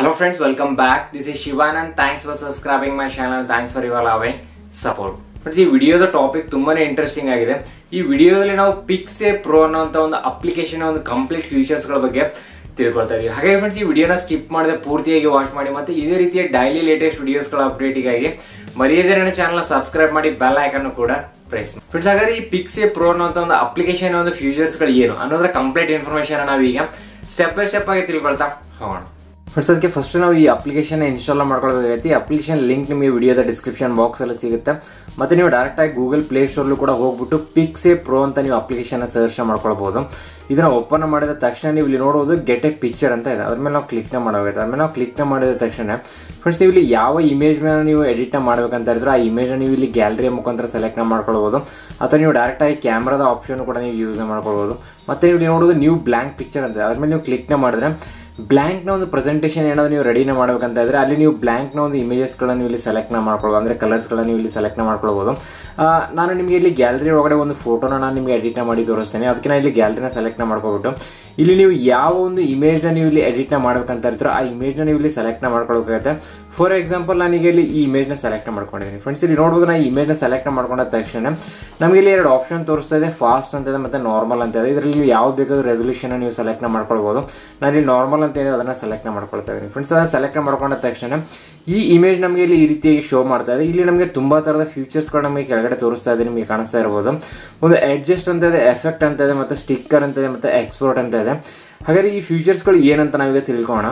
Hello friends, welcome back. This is Shivanand. Thanks for subscribing my channel. Thanks for your loving support. Friends ಈ ವಿಡಿಯೋದ topic ತುಂಬಾನೇ interesting ಆಗಿದೆ ಈ ವಿಡಿಯೋದಲ್ಲಿ ನಾವು ಪಿಕ್ಸೆ ಪ್ರೋ ಅನ್ನೋಂಥ ಒಂದು ಅಪ್ಲಿಕೇಶನ್ ಒಂದು ಕಂಪ್ಲೀಟ್ ಫೀಚರ್ಸ್ ಗಳ ಬಗ್ಗೆ ತಿಳ್ಕೊಳ್ತಾ ಇದೀವಿ ಹಾಗೆ ಫ್ರೆಂಡ್ಸ್ ಈ ವಿಡಿಯೋನ ಸ್ಕಿಪ್ ಮಾಡದೆ ಪೂರ್ತಿಯಾಗಿ ವಾಚ್ ಮಾಡಿ ಮತ್ತೆ ಇದೇ ರೀತಿಯ ಡೈಲಿ ಲೇಟೆಸ್ಟ್ ವಿಡಿಯೋಸ್ಗಳ ಅಪ್ಡೇಟಿಗಾಗಿ ಮರೆಯದೇ ನನ್ನ ಚಾನಲ್ ಸಬ್ಸ್ಕ್ರೈಬ್ ಮಾಡಿ ಬೆಲ್ ಐಕನ್ ಕೂಡ ಪ್ರೆಸ್ ಫ್ರೆಂಡ್ಸ್ ಹಾಗಾದ್ರೆ ಈ ಪಿಕ್ಸೆ ಪ್ರೋ ಅನ್ನೋಂಥ ಒಂದು ಅಪ್ಲಿಕೇಶನ್ ಒಂದು ಫೀಚರ್ಸ್ ಗಳು ಏನು ಅನ್ನೋದ್ರ ಕಂಪ್ಲೀಟ್ ಇನ್ಫಾರ್ಮೇಶನ್ ನಾವೀಗ ಸ್ಟೆಪ್ ಬೈ ಸ್ಟೆಪ್ ಆಗಿ ತಿಳ್ಕೊಳ್ತಾ ಹೋಗೋಣ ಫ್ರೆಂಡ್ಸ್ ಅದಕ್ಕೆ ಫಸ್ಟ್ ನಾವು ಈ ಅಪ್ಲಿಕೇಶನ್ ಇನ್ಸ್ಟಾಲ್ ಮಾಡ್ಕೊಳ್ಳೋದಾಗೈತಿ ಅಪ್ಲಿಕೇಶನ್ ಲಿಂಕ್ ನಿಮಗೆ ವಿಡಿಯೋದ ಡಿಸ್ಕ್ರಿಪ್ಷನ್ ಬಾಕ್ಸ್ ಅಲ್ಲಿ ಸಿಗುತ್ತೆ ಮತ್ತೆ ನೀವು ಡೈರೆಕ್ಟ್ ಆಗಿ ಗೂಗಲ್ ಪ್ಲೇ ಸ್ಟೋರ್ಲು ಕೂಡ ಹೋಗ್ಬಿಟ್ಟು ಪಿಕ್ಸೆ ಪ್ರೋ ಅಂತ ನೀವು ಅಪ್ಲಿಕೇಶನ್ ಸರ್ಚ್ ಮಾಡ್ಕೊಳ್ಬಹುದು ಇದನ್ನ ಓಪನ್ ಮಾಡಿದ ತಕ್ಷಣ ನೀವು ಇಲ್ಲಿ ನೋಡೋದು ಗೆಟ್ ಎ ಪಿಕ್ಚರ್ ಅಂತ ಇದೆ ಅದ್ರ ಮೇಲೆ ನಾವು ಕ್ಲಿಕ್ ಮಾಡಬೇಕು ಅದ್ರ ಮೇಲೆ ನಾವು ಕ್ಲಿಕ್ ಮಾಡಿದ ತಕ್ಷಣ ಫ್ರೆಂಡ್ಸ್ ನೀವು ಇಲ್ಲಿ ಯಾವ ಇಮೇಜ್ ಮೇಲೆ ನೀವು ಎಡಿಟ್ ಮಾಡ್ಬೇಕಂತ ಇದ್ರೆ ಆ ಇಮೇಜ್ ನೀವು ಇಲ್ಲಿ ಗ್ಯಾಲರಿಯ ಮುಖಾಂತರ ಸೆಲೆಕ್ಟ್ ಮಾಡ್ಕೊಳ್ಬಹುದು ಅಥವಾ ನೀವು ಡೈರೆಕ್ಟ್ ಆಗಿ ಕ್ಯಾಮ್ರಾದ ಆಪ್ಷನ್ ಕೂಡ ನೀವು ಯೂಸ್ ಮಾಡ್ಕೊಳ್ಬಹುದು ಮತ್ತೆ ನೀವು ಇಲ್ಲಿ ನೋಡೋದು ನ್ಯೂ ಬ್ಲಾಂಕ್ ಪಿಕ್ಚರ್ ಅಂತ ಅದ್ರ ಮೇಲೆ ನೀವು ಕ್ಲಿಕ್ ಮಾಡಿದ್ರೆ ಬ್ಲ್ಯಾಂಕ್ ನ ಒಂದು ಪ್ರೆಸೆಂಟೇಷನ್ ಏನಾದ್ರು ನೀವು ರೆಡಿನ ಮಾಡ್ಬೇಕಂತ ಇದ್ರೆ ಅಲ್ಲಿ ನೀವು ಬ್ಲ್ಯಾಂಕ್ ನ ಒಂದು ಇಮೇಜಸ್ ಗಳನ್ನ ನೀವು ಇಲ್ಲಿ ಸೆಲೆಕ್ಟ್ ಮಾಡ್ಕೊಳ್ಬೋದು ಅಂದ್ರೆ ಕಲರ್ಸ್ ಗಳನ್ನ ನೀವು ಇಲ್ಲಿ ಸೆಲೆಕ್ಟ್ ಮಾಡ್ಕೊಳ್ಬಹುದು ಆ, ನಾನು ನಿಮಗೆ ಇಲ್ಲಿ ಗ್ಯಾಲರಿ ಒಳಗಡೆ ಒಂದು ಫೋಟೋನ ನಾನು ನಿಮಗೆ ಎಡಿಟ್ ಮಾಡಿ ತೋರಿಸ್ತೇನೆ ಅದಕ್ಕೆ ನಾನು ಇಲ್ಲಿ ಗ್ಯಾಲರಿನ ಸೆಲೆಕ್ಟ್ ಮಾಡ್ಕೊಬಿಟ್ಟು ಇಲ್ಲಿ ನೀವು ಯಾವ ಒಂದು ಇಮೇಜ್ ನ ನೀವು ಇಲ್ಲಿ ಎಡಿಟ್ ನ ಮಾಡ್ಬೇಕಂತ ಇರ್ತೀರೋ ಆ ಇಮೇಜ್ ನ ನೀವು ಇಲ್ಲಿ ಸೆಲೆಕ್ಟ್ ಮಾಡ್ಕೊಳ್ಬೇಕಾಗುತ್ತೆ ಫಾರ್ ಎಕ್ಸಾಂಪಲ್ ನಾನೀಗ ಇಲ್ಲಿ ಈ ಇಮೇಜ್ ನ ಸೆಲೆಕ್ಟ್ ಮಾಡ್ಕೊಂಡಿದ್ದೀನಿ ಫ್ರೆಂಡ್ಸ್ ಇಲ್ಲಿ ನೋಡ್ಬೋದು ನಾನು ಇಮೇಜ್ ನ ಸೆಲೆಕ್ಟ್ ಮಾಡ್ಕೊಂಡ ತಕ್ಷಣ ನಮಗೆ ಇಲ್ಲಿ ಎರಡು ಆಪ್ಷನ್ ತೋರಿಸ್ತಾ ಇದೆ ಫಾಸ್ಟ್ ಅಂತ ಇದೆ ಮತ್ತೆ ನಾರ್ಮಲ್ ಅಂತ ಇದೆ ಇದರಲ್ಲಿ ನೀವು ಯಾವ್ದು ಬೇಕಾದ್ರೂ ರೆಸೊಲ್ಯೂಷನ್ ನೀವು ಸೆಲೆಕ್ಟ್ ಮಾಡ್ಕೊಳ್ಬಹುದು ನಾನು ಇಲ್ಲಿ ನಾರ್ಮಲ್ ಅಂತ ಇದೆ ಅದನ್ನ ಸೆಲೆಕ್ಟ್ ಮಾಡ್ಕೊಳ್ತಾ ಇದ್ದೀನಿ ಫ್ರೆಂಡ್ಸ್ ಅದನ್ನ ಸೆಲೆಕ್ಟ್ ಮಾಡ್ಕೊಂಡ ತಕ್ಷಣ ಈ ಇಮೇಜ್ ನಮಗೆ ಇಲ್ಲಿ ಈ ರೀತಿಯಾಗಿ ಶೋ ಮಾಡ್ತಾ ಇದೆ ಇಲ್ಲಿ ನಮಗೆ ತುಂಬಾ ತರದ ಫೀಚರ್ಸ್ ಗಳು ನಮಗೆ ಕೆಳಗಡೆ ತೋರಿಸ್ತಾ ಇದೆ ನಿಮಗೆ ಕಾಣಿಸ್ತಾ ಇರಬಹುದು ಒಂದು ಅಡ್ಜಸ್ಟ್ ಅಂತ ಇದೆ ಎಫೆಕ್ಟ್ ಅಂತ ಇದೆ ಮತ್ತೆ ಸ್ಟಿಕ್ಕರ್ ಅಂತ ಇದೆ ಮತ್ತೆ ಎಕ್ಸ್ಪೋರ್ಟ್ ಅಂತ ಇದೆ ಹಾಗಾದ್ರೆ ಈ ಫೀಚರ್ಸ್ ಗಳು ಏನಂತ ನಾವೀಗ ತಿಳ್ಕೋಣ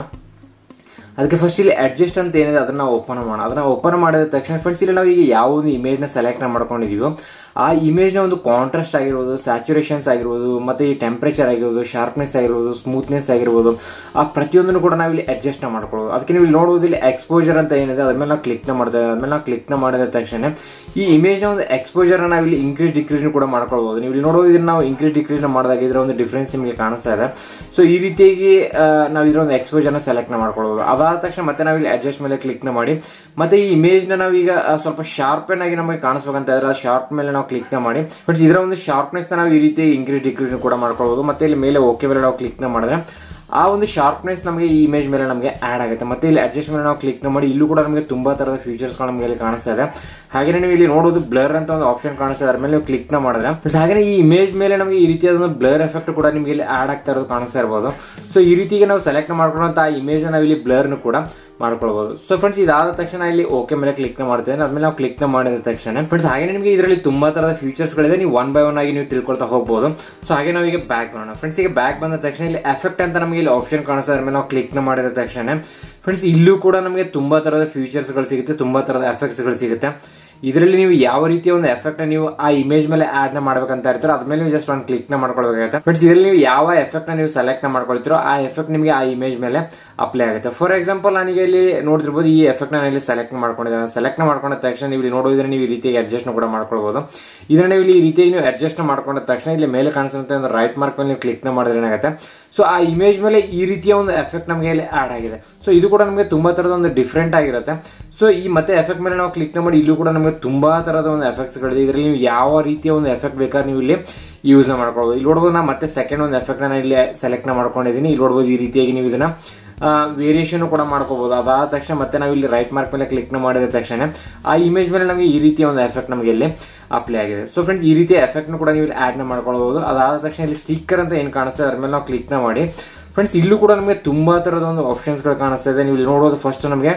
ಅದಕ್ಕೆ ಫಸ್ಟ್ ಇಲ್ಲಿ ಅಡ್ಜಸ್ಟ್ ಅಂತ ಏನಿದೆ ಅದನ್ನ ಓಪನ್ ಮಾಡೋಣ ಅದನ್ನ ಓಪನ್ ಮಾಡಿದ ತಕ್ಷಣ ಫ್ರೆಂಡ್ಸ್ ಇಲ್ಲಿ ನಾವು ಈಗ ಯಾವ ಒಂದು ಇಮೇಜ್ ನ ಸೆಲೆಕ್ಟ್ ಮಾಡ್ಕೊಂಡಿದೀವೋ ಆ ಇಮೇಜ್ ನ ಒಂದು ಕಾಂಟ್ರಾಸ್ಟ್ ಆಗಿರ್ಬೋದು ಸ್ಯಾಚುರೇಷನ್ಸ್ ಆಗಿರ್ಬೋದು ಮತ್ತೆ ಈ ಟೆಂಪರೇಚರ್ ಆಗಿರ್ಬೋದು ಶಾರ್ಪ್ನೆಸ್ ಆಗಿರ್ಬೋದು ಸ್ಮೂತ್ನೆಸ್ ಆಗಿರ್ಬೋದು ಆ ಪ್ರತಿಯೊಂದನ್ನು ಕೂಡ ನಾವು ಇಲ್ಲಿ ಅಡ್ಜಸ್ಟ್ ಮಾಡ್ಕೊಳ್ಳೋದು ಅದಕ್ಕೆ ನೀವು ಇಲ್ಲಿ ನೋಡುವುದು ಇಲ್ಲಿ ಎಕ್ಸ್ಪೋಜರ್ ಅಂತ ಏನಿದೆ ಅದ್ರ ಮೇಲೆ ನಾವು ಕ್ಲಿಕ್ ನ ಮಾಡ್ತೇವೆ ಅದ್ಮೇಲೆ ನಾವು ಕ್ಲಿಕ್ ನ ಮಾಡಿದ ತಕ್ಷಣ ಈ ಇಮೇಜ್ ನ ಒಂದು ಎಕ್ಸ್ಪೋಜರ್ ನಾವು ಇಲ್ಲಿ ಇನ್ಕ್ರೀಸ್ ಡಿಕ್ರೀಸ್ ಕೂಡ ಮಾಡ್ಕೊಳ್ಬಹುದು ನೀವು ಇಲ್ಲಿ ನೋಡೋದು ಇದನ್ನ ನಾವು ಇನ್ಕ್ರೀಸ್ ಡಿಕ್ರೀಸ್ ಮಾಡಿದಾಗ ಇದರ ಒಂದು ಡಿಫ್ರೆನ್ಸ್ ನಿಮಗೆ ಕಾಣಿಸ್ತಾ ಇದೆ ಸೊ ಈ ರೀತಿಯಾಗಿ ಆ, ನಾವು ಇದರ ಒಂದು ಎಕ್ಸ್ಪೋಜರ್ ನ ಸೆಲೆಕ್ಟ್ ಮಾಡ್ಕೊಳ್ಳೋದು ಅದಾದ ತಕ್ಷಣ ಮತ್ತೆ ನಾವು ಇಲ್ಲಿ ಅಡ್ಜಸ್ಟ್ ಮೇಲೆ ಕ್ಲಿಕ್ ನ ಮಾಡಿ ಮತ್ತೆ ಈ ಇಮೇಜ್ ನ ನಾವೀಗ ಆ, ಸ್ವಲ್ಪ ಶಾರ್ಪನ್ ಆಗಿ ನಮಗೆ ಕಾಣಿಸ್ಬೇಕಂತ ಇದ್ರೆ ಶಾರ್ಪ್ ಮೇಲೆ ನಾವು ಕ್ಲಿಕ್ ನ ಮಾಡಿ ಬಟ್ ಇದರ ಒಂದು ಶಾರ್ಪ್ನೆಸ್ ನಾವು ಈ ರೀತಿ ಇನ್ಕ್ರೀಸ್ ಡಿಕ್ರೀಸ್ ಕೂಡ ಮಾಡ್ಕೊಳ್ಬಹುದು ಮತ್ತೆ ಇಲ್ಲಿ ಮೇಲೆ ಓಕೆ ಮೇಲೆ ನಾವು ಕ್ಲಿಕ್ ನ ಮಾಡಿದ್ರೆ ಆ ಒಂದು ಶಾರ್ಪ್ನೆಸ್ ನಮಗೆ ಈ ಇಮೇಜ್ ಮೇಲೆ ನಮಗೆ ಆಡ್ ಆಗುತ್ತೆ ಮತ್ತೆ ಇಲ್ಲಿ ಅಡ್ಜಸ್ಟ್ ಮೇಲೆ ನಾವು ಕ್ಲಿಕ್ ಮಾಡಿ ಇಲ್ಲೂ ಕೂಡ ನಮಗೆ ತುಂಬಾ ತರದ ಫೀಚರ್ಸ್ ನಮಗೆ ಇಲ್ಲಿ ಕಾಣಿಸ್ತಾ ಇದೆ ಹಾಗೆ ನೀವು ಇಲ್ಲಿ ನೋಡೋದು ಬ್ಲರ್ ಅಂತ ಒಂದು ಆಪ್ಷನ್ ಕಾಣಿಸ್ತಾ ಇದೆ ಅದ್ರ ಮೇಲೆ ನೀವು ಕ್ಲಿಕ್ ನ ಮಾಡಿದ್ರೆ Friends, ಹಾಗೆ ಈ ಇಮೇಜ್ ಮೇಲೆ ನಮಗೆ ಈ ರೀತಿಯಾದ ಒಂದು ಬ್ಲರ್ ಎಫೆಕ್ಟ್ ಕೂಡ ನಿಮಗೆ ಇಲ್ಲಿ ಆಡ್ ಆಗ್ತಾ ಇರೋದು ಕಾಣಿಸ್ತಾ ಇರಬಹುದು ಸೊ ಈ ರೀತಿಗೆ ನಾವು ಸೆಲೆಕ್ಟ್ ಮಾಡ್ಕೊಳ್ಳುವಂತ ಆ ಇಮೇಜ್ ನಾವು ಇಲ್ಲಿ ಬ್ಲರ್ ಕೂಡ ಮಾಡ್ಕೊಳ್ಬಹುದು ಸೊ ಫ್ರೆಂಡ್ಸ್ ಇದಾದ ತಕ್ಷಣ ಇಲ್ಲಿ ಓಕೆ ಮೇಲೆ ಕ್ಲಿಕ್ ನ ಮಾಡ್ತೇನೆ ಅದ್ಮೇಲೆ ನಾವು ಕ್ಲಿಕ್ ನ ಮಾಡಿದ ತಕ್ಷಣ ಫ್ರೆಂಡ್ಸ್ ಹಾಗೆ ನಿಮಗೆ ಇದರಲ್ಲಿ ತುಂಬಾ ತರದ ಫೀಚರ್ಸ್ ಗಳಿದೆ ನೀವು ಒನ್ ಬೈ ಒನ್ ಆಗಿ ನೀವು ತಿಳ್ಕೊಳ್ತಾ ಹೋಗಬಹುದು ಸೊ ಹಾಗೆ ನಾವು ಈಗ ಬ್ಯಾಕ್ ಬರೋಣ ಫ್ರೆಂಡ್ಸ್ ಈಗ ಬ್ಯಾಕ್ ಬಂದ ತಕ್ಷಣ ಇಲ್ಲಿ ಎಫೆಕ್ಟ್ ಅಂತ ನಮಗೆ ಇಲ್ಲಿ ಆಪ್ಷನ್ ಕಾಣಿಸ್ತಾ ಅದ್ರ ಮೇಲೆ ನಾವು ಕ್ಲಿಕ್ ನ ಮಾಡಿದ ತಕ್ಷಣ ಫ್ರೆಂಡ್ಸ್ ಇಲ್ಲೂ ಕೂಡ ನಮಗೆ ತುಂಬಾ ತರದ ಫೀಚರ್ಸ್ ಗಳು ಸಿಗುತ್ತೆ ತುಂಬಾ ತರದ ಎಫೆಕ್ಟ್ಸ್ ಗಳು ಸಿಗುತ್ತೆ ಇದರಲ್ಲಿ ನೀವು ಯಾವ ರೀತಿಯ ಒಂದು ಎಫೆಕ್ಟ್ ನೀವು ಆ ಇಮೇಜ್ ಮೇಲೆ ಆಡ್ ನ ಮಾಡ್ಬೇಕಂತ ಇರ್ತೀರೋ ಅದ್ಮೇಲೆ ನೀವು ಜಸ್ಟ್ ಒಂದು ಕ್ಲಿಕ್ ನ ಮಾಡ್ಕೊಳ್ಬೇಕಾಗುತ್ತೆ ಫ್ರೆಂಡ್ಸ್ ಇದರಲ್ಲಿ ನೀವು ಯಾವ ಎಫೆಕ್ಟ್ ನ ನೀವು ಸೆಲೆಕ್ಟ್ ನ ಮಾಡ್ಕೊಳ್ತೀರೋ ಆ ಎಫೆಕ್ಟ್ ನಿಮಗೆ ಆ ಇಮೇಜ್ ಮೇಲೆ ಅಪ್ಲೈ ಆಗುತ್ತೆ ಫಾರ್ ಎಕ್ಸಾಂಪಲ್ ನನಗೆ ಇಲ್ಲಿ ನೋಡ್ತಿರ್ಬೋದು ಈ ಎಫೆಕ್ಟ್ ನಾನು ಇಲ್ಲಿ ಸೆಲೆಕ್ಟ್ ಮಾಡ್ಕೊಂಡಿದ್ದೇನೆ ಸೆಲೆಕ್ಟ್ ಮಾಡ್ಕೊಂಡ ತಕ್ಷಣ ನೀವು ಇಲ್ಲಿ ನೋಡೋದ್ರೆ ನೀವು ಈ ರೀತಿಯಾಗಿ ಅಡ್ಜಸ್ಟ್ ಕೂಡ ಮಾಡ್ಕೊಳ್ಬಹುದು ಇದನ್ನ ನೀವು ಇಲ್ಲಿ ಈ ರೀತಿಯಾಗಿ ನೀವು ಅಡ್ಜಸ್ಟ್ ಮಾಡಿಕೊಂಡ ತಕ್ಷಣ ಇಲ್ಲಿ ಮೇಲೆ ಕಾಣಿಸುತ್ತೆ ಒಂದು ರೈಟ್ ಮಾರ್ಕ್ ಮೇಲೆ ನೀವು ಕ್ಲಿಕ್ ನ ಮಾಡಿದ್ರೆ ಏನಾಗುತ್ತೆ ಸೊ ಆ ಇಮೇಜ್ ಮೇಲೆ ಈ ರೀತಿಯ ಒಂದು ಎಫೆಕ್ಟ್ ನಮಗೆ ಇಲ್ಲಿ ಆಡ್ ಆಗಿದೆ ಸೊ ಇದು ಕೂಡ ನಮಗೆ ತುಂಬಾ ತರದ ಒಂದು ಡಿಫ್ರೆಂಟ್ ಆಗಿರುತ್ತೆ ಸೊ ಈ ಮತ್ತೆ ಎಫೆಕ್ಟ್ ಮೇಲೆ ನಾವು ಕ್ಲಿಕ್ ಮಾಡಿ ಇಲ್ಲೂ ಕೂಡ ನಮಗೆ ತುಂಬಾ ತರದ ಒಂದು ಎಫೆಕ್ಟ್ಸ್ ಗಳಿದೆ ಇದರಲ್ಲಿ ನೀವು ಯಾವ ರೀತಿಯ ಒಂದು ಎಫೆಕ್ಟ್ ಬೇಕಾದ್ರೆ ನೀವು ಇಲ್ಲಿ ಯೂಸ್ ಮಾಡ್ಕೊಳ್ಬಹುದು ಇಲ್ಲಿ ನೋಡ್ಬೋದು ನಾ ಮತ್ತೆ ಸೆಕೆಂಡ್ ಒಂದು ಎಫೆಕ್ಟ್ ನಾನು ಇಲ್ಲಿ ಸೆಲೆಕ್ಟ್ ಮಾಡ್ಕೊಂಡಿದ್ದೀನಿ ಇಲ್ಲಿ ನೋಡ್ಬೋದು ಈ ರೀತಿಯಾಗಿ ನೀವು ಇದನ್ನ ವೇರಿಯೇಷನ್ ಕೂಡ ಮಾಡ್ಕೋಬಹುದು ಅದಾದ ತಕ್ಷಣ ಮತ್ತೆ ನಾವು ಇಲ್ಲಿ ರೈಟ್ ಮಾರ್ಕ್ ಮೇಲೆ ಕ್ಲಿಕ್ ಮಾಡಿದ ತಕ್ಷಣ ಆ ಇಮೇಜ್ ಮೇಲೆ ನಮಗೆ ಈ ರೀತಿಯ ಒಂದು ಎಫೆಕ್ಟ್ ನಮಗೆ ಇಲ್ಲಿ ಅಪ್ಲೈ ಆಗಿದೆ ಸೊ ಫ್ರೆಂಡ್ಸ್ ಈ ರೀತಿಯ ಎಫೆಕ್ಟ್ ಕೂಡ ನೀವು ಇಲ್ಲಿ ಆಡ್ ನ ಮಾಡ್ಕೊಳ್ಬಹುದು ಅದಾದ ತಕ್ಷಣ ಇಲ್ಲಿ ಸ್ಟಿಕ್ಕರ್ ಅಂತ ಏನು ಕಾಣಿಸ್ತದೆ ಅದ್ರ ಮೇಲೆ ನಾವು ಕ್ಲಿಕ್ ನ ಮಾಡಿ ಫ್ರೆಂಡ್ಸ್ ಇಲ್ಲೂ ಕೂಡ ನಮಗೆ ತುಂಬಾ ತರದ ಒಂದು ಆಪ್ಷನ್ಸ್ ಗಳು ಕಾಣಿಸ್ತಾ ಇದೆ ನೀವು ಇಲ್ಲಿ ನೋಡೋದು ಫಸ್ಟ್ ನಮಗೆ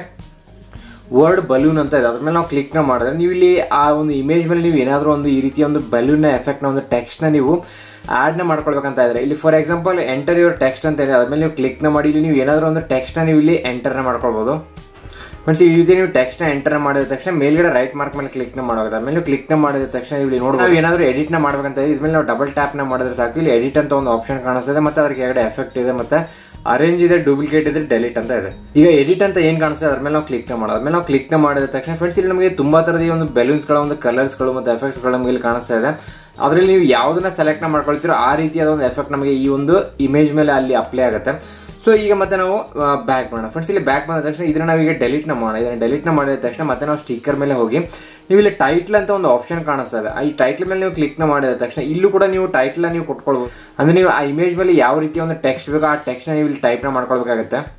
ವರ್ಡ್ ಬಲೂನ್ ಅಂತ ಇದೆ ಅದ್ರ ಮೇಲೆ ನಾವು ಕ್ಲಿಕ್ ನ ಮಾಡಿದ್ರೆ ನೀವು ಇಲ್ಲಿ ಆ ಒಂದು ಇಮೇಜ್ ಮೇಲೆ ನೀವು ಏನಾದರೂ ಒಂದು ಈ ರೀತಿಯ ಒಂದು ಬಲೂನ್ ಎಫೆಕ್ಟ್ ನ ಒಂದು ಟೆಕ್ಸ್ಟ್ ನ ನೀವು ಆಡ್ ನ ಮಾಡ್ಕೊಳ್ಬೇಕಂತ ಇದ್ರೆ ಇಲ್ಲಿ for example enter your text ಅಂತ ಇದೆ ಅದ್ಮೇಲೆ ನೀವು ಕ್ಲಿಕ್ ನ ಮಾಡಿ ಇಲ್ಲಿ ನೀವು ಏನಾದರೂ ಒಂದು ಟೆಕ್ಸ್ಟ್ ನ ನೀವು ಇಲ್ಲಿ ಎಂಟರ್ ನ ಮಾಡ್ಕೊಳ್ಬಹುದು ಫ್ರೆಂಡ್ಸ್ ಈ ರೀತಿ ನೀವು ಟೆಕ್ಸ್ಟ್ ನ ಎಂಟರ್ ಮಾಡಿದ ತಕ್ಷಣ ಮೇಲ್ಗಡೆ ರೈಟ್ ಮಾರ್ಕ್ ಮೇಲೆ ಕ್ಲಿಕ್ ನ ಮಾಡೋದು ಆಮೇಲೆ ನೀವು ಕ್ಲಿಕ್ ನ ಮಾಡಿದ ತಕ್ಷಣ ಇಲ್ಲಿ ನೋಡಿ ನಾವು ಏನಾದರೂ ಎಡಿಟ್ ನ ಮಾಡ್ಬೇಕಂತ ಇದೆ ಇದ್ಮೇಲೆ ನಾವು ಡಬಲ್ ಟ್ಯಾಪ್ ನ ಮಾಡಿದ್ರೆ ಸಾಕು ಇಲ್ಲಿ ಎಡಿಟ್ ಅಂತ ಒಂದು ಆಪ್ಷನ್ ಕಾಣಿಸ್ತದೆ ಮತ್ತೆ ಅದ್ರ ಕೆಳಗಡೆ ಎಫೆಕ್ಟ್ ಇದೆ ಮತ್ತೆ ಅರೇಂಜ್ ಇದೆ ಡೂಪ್ಲಿಕೇಟ್ ಇದೆ ಡೆಲಿಟ್ ಅಂತ ಇದೆ ಈಗ ಎಡಿಟ್ ಅಂತ ಏನ್ ಕಾಣಿಸ್ತದೆ ಅದ್ರ ಮೇಲೆ ನಾವು ಕ್ಲಿಕ್ ನ ಮಾಡೋದು ಅದ್ಮೇಲೆ ನಾವು ಕ್ಲಿಕ್ ನ ಮಾಡಿದ ತಕ್ಷಣ ಫ್ರೆಂಡ್ಸ್ ಇಲ್ಲಿ ನಮಗೆ ತುಂಬಾ ತರದ ಈ ಒಂದು ಬೆಲೂನ್ಸ್ ಗಳ ಒಂದು ಕಲರ್ಸ್ ಗಳು ಮತ್ತೆ ಎಫೆಕ್ಟ್ಸ್ ಗಳು ನಮಗೆ ಇಲ್ಲಿ ಕಾಣಿಸ್ತಾ ಇದೆ ಅದ್ರಲ್ಲಿ ನೀವು ಯಾವ್ದನ್ನ ಸೆಲೆಕ್ಟ್ ಮಾಡ್ಕೊಳ್ತೀರೋ ಆ ರೀತಿಯಾದ ಒಂದು ಎಫೆಕ್ಟ್ ನಮಗೆ ಈ ಒಂದು ಇಮೇಜ್ ಮೇಲೆ ಅಲ್ಲಿ ಅಪ್ಲೈ ಆಗುತ್ತೆ ಸೊ ಈಗ ಮತ್ತೆ ನಾವು ಬ್ಯಾಕ್ ಮಾಡೋಣ ಫ್ರೆಂಡ್ಸ್ ಇಲ್ಲಿ ಬ್ಯಾಕ್ ಬಂದ ತಕ್ಷಣ ಇದನ್ನ ನಾವು ಈಗ ಡೆಲಿಟ್ ನ ಮಾಡೋಣ ಇದನ್ನ ಡೆಲಿಟ್ ನ ಮಾಡಿದ ತಕ್ಷಣ ಮತ್ತೆ ನಾವು ಸ್ಟಿಕ್ಕರ್ ಮೇಲೆ ಹೋಗಿ ನೀವು ಇಲ್ಲಿ ಟೈಟ್ಲ್ ಅಂತ ಒಂದು ಆಪ್ಷನ್ ಕಾಣಿಸ್ತಾ ಇದೆ ಈ ಟೈಟ್ಲ್ ಮೇಲೆ ನೀವು ಕ್ಲಿಕ್ ನ ಮಾಡಿದ ತಕ್ಷಣ ಇಲ್ಲೂ ಕೂಡ ನೀವು ಟೈಟ್ಲ್ ನೀವು ಕೊಟ್ಕೊಳ್ಬಹುದು ಅಂದ್ರೆ ನೀವು ಆ ಇಮೇಜ್ ಮೇಲೆ ಯಾವ ರೀತಿಯ ಒಂದು ಟೆಕ್ಸ್ಟ್ ಬೇಕೋ ಆ ಟೆಕ್ಸ್ಟ್ ನೀವು ಇಲ್ಲಿ ಟೈಪ್ ನ ಮಾಡ್ಕೊಳ್ಬೇಕಾಗುತ್ತೆ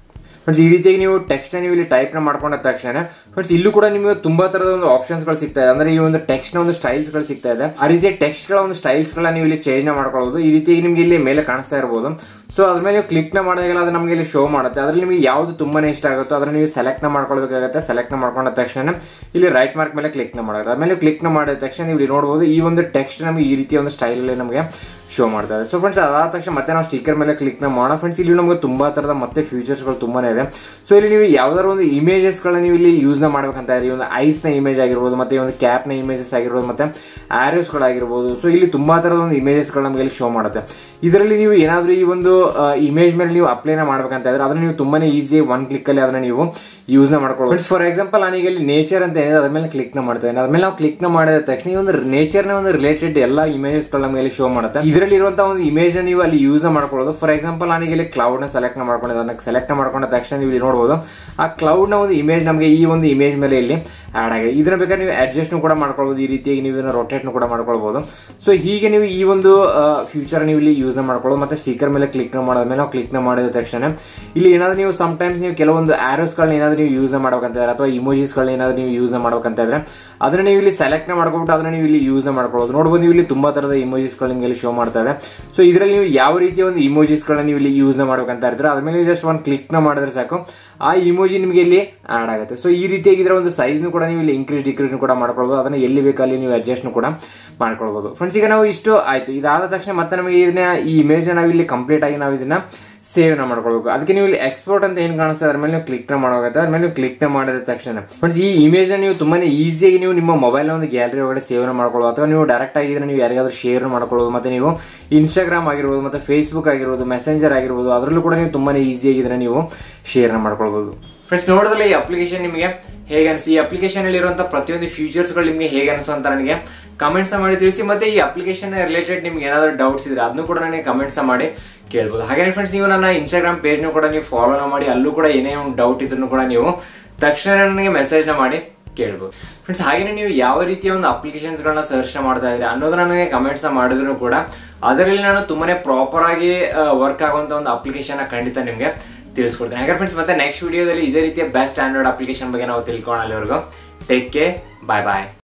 ಫ್ರೆಂಡ್ಸ್ ಈ ರೀತಿಯಾಗಿ ನೀವು ಟೆಕ್ಸ್ಟ್ ನೀವು ಇಲ್ಲಿ ಟೈಪ್ ನ ಮಾಡ್ಕೊಂಡ ತಕ್ಷಣ ಫ್ರೆಂಡ್ಸ್ ಇಲ್ಲೂ ಕೂಡ ನಿಮಗೆ ತುಂಬಾ ತರದ ಒಂದು ಆಪ್ಷನ್ಸ್ ಗಳು ಸಿಗ್ತಾ ಇದೆ ಅಂದ್ರೆ ಈ ಒಂದು ಟೆಕ್ಸ್ಟ್ ನ ಒಂದು ಸ್ಟೈಲ್ಸ್ ಗಳು ಸಿಗ್ತಾ ಇದೆ ಆ ರೀತಿಯ ಟೆಕ್ಸ್ಟ್ ಗಳ ಒಂದು ಸ್ಟೈಲ್ಸ್ ಗಳನ್ನ ನೀವು ಇಲ್ಲಿ ಚೇಂಜ್ ಮಾಡ್ಕೊಳ್ಳಬಹುದು ಈ ರೀತಿಯಾಗಿ ನಿಮ್ಗೆ ಇಲ್ಲಿ ಮೇಲೆ ಕಾಣಿಸ್ತಾ ಇರಬಹುದು ಸೊ ಅದ್ರ ಮೇಲೆ ನೀವು ಕ್ಲಿಕ್ ನ ಮಾಡಿದಾಗೆಲ್ಲ ಅದು ನಮಗೆ ಇಲ್ಲಿ ಶೋ ಮಾಡುತ್ತೆ ಅದ್ರಲ್ಲಿ ನಿಮಗೆ ಯಾವ್ದು ತುಂಬಾನೇ ಇಷ್ಟ ಆಗುತ್ತೋ ಅದನ್ನ ನೀವು ಸೆಲೆಕ್ಟ್ ನ ಮಾಡ್ಕೊಳ್ಬೇಕಾಗುತ್ತೆ ಸೆಲೆಕ್ಟ್ ನ ಮಾಡ್ಕೊಂಡ ತಕ್ಷಣ ಇಲ್ಲಿ ರೈಟ್ ಮಾರ್ಕ್ ಮೇಲೆ ಕ್ಲಿಕ್ ನ ಮಾಡೋದು ಆಮೇಲೆ ಕ್ಲಿಕ್ ನ ಮಾಡಿದ ತಕ್ಷಣ ನೀವು ಇಲ್ಲಿ ನೋಡಬಹುದು ಈ ಒಂದು ಟೆಕ್ಸ್ಟ್ ನಮಗೆ ಈ ರೀತಿಯ ಒಂದು ಸ್ಟೈಲ್ ಅಲ್ಲಿ ನಮಗೆ ಶೋ ಮಾಡ್ತಾ ಇದೆ ಸೊ ಫ್ರೆಂಡ್ಸ್ ಅದಾದ ತಕ್ಷಣ ಮತ್ತೆ ನಾವು ಸ್ಟಿಕ್ಕರ್ ಮೇಲೆ ಕ್ಲಿಕ್ ನ ಮಾಡೋಣ ಫ್ರೆಂಡ್ಸ್ ಇಲ್ಲಿ ನಮಗೆ ತುಂಬಾ ತರದ ಮತ್ತೆ ಫೀಚರ್ಸ್ ಗಳು ತುಂಬಾನೇ ಇದೆ ಸೊ ಇಲ್ಲಿ ನೀವು ಯಾವ್ದಾದ್ರು ಒಂದು ಇಮೇಜಸ್ ಗಳನ್ನ ನೀವು ಇಲ್ಲಿ ಯೂಸ್ ನ ಮಾಡ್ಬೇಕಂತ ಇದ್ರೆ ಈ ಒಂದು ಐಸ್ ನ ಇಮೇಜ್ ಆಗಿರ್ಬೋದು ಮತ್ತೆ ಈ ಒಂದು ಕ್ಯಾಪ್ ನ ಇಮೇಜಸ್ ಆಗಿರ್ಬೋದು ಮತ್ತೆ ಆರೋಸ್ ಗಳಾಗಿರ್ಬೋದು ಸೊ ಇಲ್ಲಿ ತುಂಬಾ ತರದ ಒಂದು ಇಮೇಜಸ್ ಗಳು ನಮಗೆ ಇಲ್ಲಿ ಶೋ ಮಾಡುತ್ತೆ ಇದರಲ್ಲಿ ನೀವು ಏನಾದ್ರೂ ಈ ಒಂದು ಇಮೇಜ್ ಮೇಲೆ ನೀವು ಅಪ್ಲೈ ನ ಮಾಡ್ಬೇಕಂತ ಇದ್ರೆ ಅದನ್ನ ನೀವು ತುಂಬಾನೇ ಈಸಿ ಒನ್ ಕ್ಲಿಕ್ ಅಲ್ಲಿ ಅದನ್ನ ನೀವು ಯೂಸ್ ನ ಮಾಡ್ಕೊಳ್ಳಿ ಫಾರ್ ಎಕ್ಸಾಂಪಲ್ ನಾನೀಗ ಇಲ್ಲಿ ನೇಚರ್ ಅಂತ ಏನಿದೆ ಅದ್ರ ಮೇಲೆ ಕ್ಲಿಕ್ ನ ಮಾಡ್ತೇನೆ ಅದ್ಮೇಲೆ ನಾವು ಕ್ಲಿಕ್ ನ ಮಾಡಿದ ತಕ್ಷಣ ಈ ಒಂದು ನೇಚರ್ ನ ಒಂದು ರಿಲೇಟೆಡ್ ಎಲ್ಲ ಇಮೇಜಸ್ ಗಳು ನಮಗೆ ಇಲ್ಲಿ ಶೋ ಮಾಡುತ್ತೆ ಇದರಲ್ಲಿ ಇರುವಂತಹ ಒಂದು ಇಮೇಜ್ ನ ನೀವು ಅಲ್ಲಿ ಯೂಸ್ ನ ಮಾಡ್ಕೊಳ್ಳೋದು ಫಾರ್ ಎಕ್ಸಾಂಪಲ್ ನಾನೀಗ ಇಲ್ಲಿ ಕ್ಲೌಡ್ ನ ಸೆಲೆಕ್ಟ್ ನ ಮಾಡ್ಕೊಂಡಿದ್ದೆ ಅದನ್ನ ಸೆಲೆಕ್ಟ್ ನ ಮಾಡ್ಕೊಂಡ ತಕ್ಷಣ ನೀವು ಇಲ್ಲಿ ನೋಡಬಹುದು ಆ ಕ್ಲೌಡ್ ನ ಒಂದು ಇಮೇಜ್ ನಮಗೆ ಈ ಒಂದು ಇಮೇಜ್ ಮೇಲೆ ಇಲ್ಲಿ ಆಡ್ ಆಗಿದೆ ಇದನ್ನ ಬೇಕಾದ್ರೆ ನೀವು ಅಡ್ಜಸ್ಟ್ ಕೂಡ ಮಾಡ್ಕೊಳ್ಬಹುದು ಈ ರೀತಿಯಾಗಿ ನೀವು ಇದನ್ನ ರೊಟೇಟ್ ಕೂಡ ಮಾಡ್ಕೊಳ್ಬಹುದು ಸೊ ಹೀಗೆ ನೀವು ಈ ಒಂದು ಫ್ಯೂಚರ್ ನೀವು ಇಲ್ಲಿ ಯೂಸ್ ಮಾಡ್ಕೊಳ್ಳೋದು ಮತ್ತೆ ಸ್ಟಿಕರ್ ಮೇಲೆ ಕ್ಲಿಕ್ ನ ಮಾಡೋದ್ಮೇಲೆ ನಾವು ಕ್ಲಿಕ್ ನ ಮಾಡಿದ ತಕ್ಷಣ ಇಲ್ಲಿ ಏನಾದ್ರು ನೀವು ಸಮ್ ಟೈಮ್ಸ್ ನೀವು ಕೆಲವೊಂದು ಆರೋಸ್ ಗಳನ್ನ ಏನಾದ್ರು ನೀವು ಯೂಸ್ ಮಾಡ್ಬೇಕಂತ ಇದ್ರೆ ಅಥವಾ ಇಮೋಜಿಸ್ ಗಳನ್ನ ಏನಾದ್ರು ನೀವು ಯೂಸ್ ಮಾಡ್ಬೇಕಂತ ಇದ್ರೆ ಅದನ್ನ ನೀವು ಇಲ್ಲಿ ಸೆಲೆಕ್ಟ್ ಮಾಡ್ಕೊಬಿಟ್ಟು ಅದನ್ನ ನೀವು ಇಲ್ಲಿ ಯೂಸ್ ಮಾಡ್ಕೊಳ್ಳೋದು ನೋಡಬಹುದು ನೀವು ಇಲ್ಲಿ ತುಂಬಾ ತರದ ಇಮೋಜಿಸ್ ಗಳು ನಿಮಗೆ ಇಲ್ಲಿ ಶೋ ಮಾಡ್ತಾ ಇದೆ ಸೊ ಇದರಲ್ಲಿ ನೀವು ಯಾವ ರೀತಿಯ ಒಂದು ಇಮೋಜಿಸ್ ಗಳನ್ನ ನೀವು ಇಲ್ಲಿ ಯೂಸ್ ಮಾಡ್ಬೇಕಂತ ಇದ್ರೆ ಅದ್ರ ಮೇಲೆ ಜಸ್ಟ್ ಒಂದು ಕ್ಲಿಕ್ ನ ಮಾಡಿದ್ರೆ ಸಾಕು ಆ ಇಮೋಜಿ ನಿಮಗೆ ಇಲ್ಲಿ ಆಡ್ ಆಗುತ್ತೆ ಸೊ ಈ ರೀತಿಯಾಗಿ ಇದರ ಒಂದು ಸೈಜ್ ಕೂಡ ನೀವು ಇಲ್ಲಿ ಇನ್ಕ್ರೀಸ್ ಡಿಕ್ರೀಸ್ ಕೂಡ ಮಾಡ್ಕೊಳ್ಬಹುದು ಅದನ್ನ ಎಲ್ಲಿ ಬೇಕಲ್ಲಿ ನೀವು ಅಡ್ಜಸ್ಟ್ ಕೂಡ ಮಾಡ್ಕೊಳ್ಬಹುದು ಫ್ರೆಂಡ್ಸ್ ಈಗ ನಾವು ಇಷ್ಟು ಆಯ್ತು ಇದಾದ ತಕ್ಷಣ ಮತ್ತೆ ನಮಗೆ ಇದನ್ನ ಈ ಇಮೇಜ್ ನಾವು ಇಲ್ಲಿ ಕಂಪ್ಲೀಟ್ ಆಗಿ ನಾವು ಇದನ್ನ ಸೇವ್ ನ ಮಾಡ್ಕೊಳ್ಬೇಕು ಅದಕ್ಕೆ ನೀವು ಇಲ್ಲಿ ಎಕ್ಸ್ಪೋರ್ಟ್ ಅಂತ ಏನ್ ಕಾಣಿಸ್ತದೆ ಅದ್ರ ಮೇಲೆ ನೀವು ಕ್ಲಿಕ್ ನ ಮಾಡಬೇಕಾಗುತ್ತೆ ಅದ್ರ ಮೇಲೆ ನೀವು ಕ್ಲಿಕ್ ನ ಮಾಡಿದ ತಕ್ಷಣ ಫ್ರೆಂಡ್ಸ್ ಈ ಇಮೇಜ್ ನ ನೀವು ತುಂಬಾನೇ ಈಸಿಯಾಗಿ ನೀವು ನಿಮ್ಮ ಮೊಬೈಲ್ ಒಂದು ಗ್ಯಾಲರಿ ಒಳಗಡೆ ಸೇವ್ ನ ಮಾಡ್ಕೊಳ್ಳೋದು ಅಥವಾ ನೀವು ಡೈರೆಕ್ಟ್ ಆಗಿ ಇದನ್ನ ನೀವು ಯಾರಿಗಾದ್ರೂ ಶೇರ್ ಮಾಡ್ಕೊಳ್ಳೋದು ಮತ್ತೆ ನೀವು ಇನ್ಸ್ಟಾಗ್ರಾಮ್ ಆಗಿರ್ಬೋದು ಮತ್ತೆ ಫೇಸ್ಬುಕ್ ಆಗಿರ್ಬೋದು ಮೆಸೆಂಜರ್ ಆಗಿರ್ಬೋದು ಅದರಲ್ಲೂ ಕೂಡ ನೀವು ತುಂಬಾನೇ ಈಸಿಯಾಗಿ ಇದನ್ನ ನೀವು ಶೇರ್ ನ ಮಾಡ್ಕೊಳ್ಬಹುದು ಫ್ರೆಂಡ್ಸ್ ನೋಡಿದ್ರೆ ಈ ಅಪ್ಲಿಕೇಶನ್ ನಿಮಗೆ ಹೇಗೆ ಅನಿಸಿ ಈ ಅಪ್ಲಿಕೇಶನ್ ಅಲ್ಲಿ ಇರುವಂತಹ ಪ್ರತಿಯೊಂದು ಫೀಚರ್ಸ್ ಗಳು ನಿಮಗೆ ಹೇಗೆ ಅನಿಸು ಅಂತ ನನಗೆ ಕಮೆಂಟ್ಸ್ ಮಾಡಿ ತಿಳಿಸಿ ಮತ್ತೆ ಈ ಅಪ್ಲಿಕೇಶನ್ ರಿಲೇಟೆಡ್ ನಿಮ್ಗೆ ಏನಾದ್ರು ಡೌಟ್ಸ್ ಇದ್ರೆ ಅದನ್ನು ಕೂಡ ನನಗೆ ಕಮೆಂಟ್ಸ್ ಮಾಡಿ ಕೇಳ್ಬೋದು ಹಾಗೆ ಫ್ರೆಂಡ್ಸ್ ನೀವು ನನ್ನ ಇನ್ಸ್ಟಾಗ್ರಾಮ್ ಪೇಜ್ ಕೂಡ ನೀವು ಫಾಲೋ ಮಾಡಿ ಅಲ್ಲೂ ಕೂಡ ಏನೇ ಒಂದು ಡೌಟ್ ಇದ್ರೂ ಕೂಡ ನೀವು ತಕ್ಷಣ ನನಗೆ ಮೆಸೇಜ್ ನ ಮಾಡಿ ಕೇಳ್ಬೋದು ಫ್ರೆಂಡ್ಸ್ ಹಾಗೆ ನೀವು ಯಾವ ರೀತಿಯ ಒಂದು ಅಪ್ಲಿಕೇಶನ್ಸ್ ಗಳನ್ನ ಸರ್ಚ್ ಮಾಡ್ತಾ ಇದ್ರೆ ಅನ್ನೋದು ನನಗೆ ಕಮೆಂಟ್ಸ್ ಮಾಡಿದ್ರು ಕೂಡ ಅದರಲ್ಲಿ ನಾನು ತುಂಬಾನೇ ಪ್ರಾಪರ್ ಆಗಿ ವರ್ಕ್ ಆಗುವಂತ ಒಂದು ಅಪ್ಲಿಕೇಶನ್ ಖಂಡಿತ ನಿಮ್ಗೆ ತಿಳಿಸ್ಕೊಡ್ತೀನಿ ಹಾಗೆ ಫ್ರೆಂಡ್ಸ್ ಮತ್ತೆ ನೆಕ್ಸ್ಟ್ ವಿಡಿಯೋದಲ್ಲಿ ಇದೇ ರೀತಿಯ ಬೆಸ್ಟ್ ಆಂಡ್ರಾಯ್ಡ್ ಅಪ್ಲಿಕೇಶನ್ ಬಗ್ಗೆ ನಾವು ತಿಳ್ಕೊಳ್ಳೋಣ ಅಲ್ಲಿವರೆಗೂ ಟೇಕ್ ಕೇರ್ ಬಾಯ್ ಬಾಯ್